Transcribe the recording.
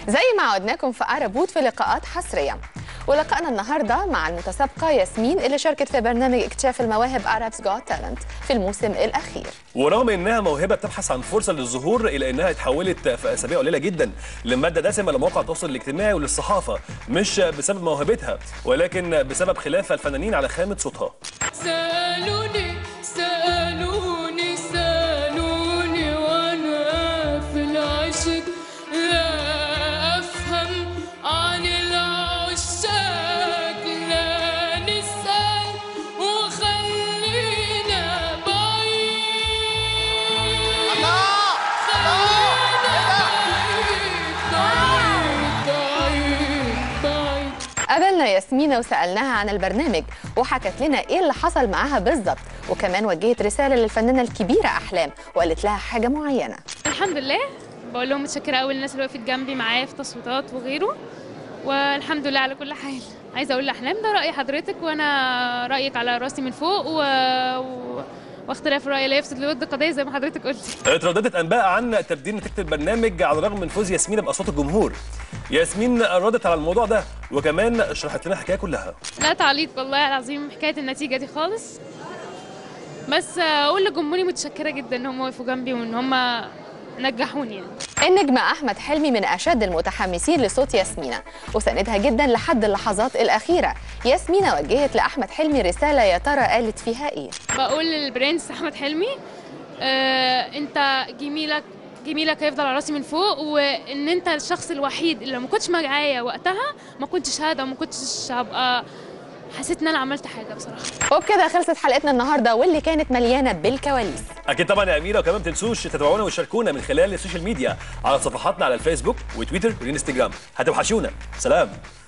زي ما عودناكم في أربوت في لقاءات حصرية ولقائنا النهارده مع المتسابقة ياسمين اللي شاركت في برنامج اكتشاف المواهب Arabs Got Talent في الموسم الأخير ورغم انها موهبه بتبحث عن فرصه للظهور الا انها اتحولت في اسابيع قليله جدا لماده دسمه لمواقع التواصل الاجتماعي وللصحافه مش بسبب موهبتها ولكن بسبب خلاف الفنانين على خامه صوتها سألوني سألوني سألوني وأنا في العشق لا أفهم عن العشاق لا نسأل وخلينا بعيد خلينا بعيد بعيد بعيد قابلنا ياسمينة وسألناها عن البرنامج وحكت لنا إيه اللي حصل معاها بالظبط وكمان وجهت رسالة للفنانة الكبيرة أحلام وقالت لها حاجة معينة الحمد لله بقول لهم متشكره قوي للناس اللي وقفت جنبي معايا في تصويتات وغيره والحمد لله على كل حال عايزه اقول لاحلام ده راي حضرتك وانا رايك على راسي من فوق و... و... واختلاف الراي لا يفسد لود قضيه زي ما حضرتك قلتي اترددت انباء عن تبديل نتيجه البرنامج على الرغم من فوز ياسمين باصوات الجمهور ياسمين ردت على الموضوع ده وكمان شرحت لنا الحكايه كلها لا تعليق والله العظيم حكايه النتيجه دي خالص بس اقول لجمهوري متشكره جدا ان هم وقفوا جنبي وان هم نجحوني يعني. النجم أحمد حلمي من أشد المتحمسين لصوت ياسمينة وساندها جدا لحد اللحظات الأخيرة ياسمينة وجهت لأحمد حلمي رسالة يا ترى قالت فيها إيه بقول للبرنس احمد حلمي آه انت جميلك جميلك هيفضل على راسي من فوق وان انت الشخص الوحيد اللي لو ما كنتش معايا وقتها ما كنتش هذا وما كنتش هبقى حسيت ان انا عملت حاجه بصراحه وبكده خلصت حلقتنا النهاردة واللي كانت مليانة بالكواليس اكيد طبعا يا اميره وكمان ما تنسوش تتابعونا وتشاركونا من خلال السوشيال ميديا على صفحاتنا على الفيسبوك وتويتر والانستجرام هتوحشونا سلام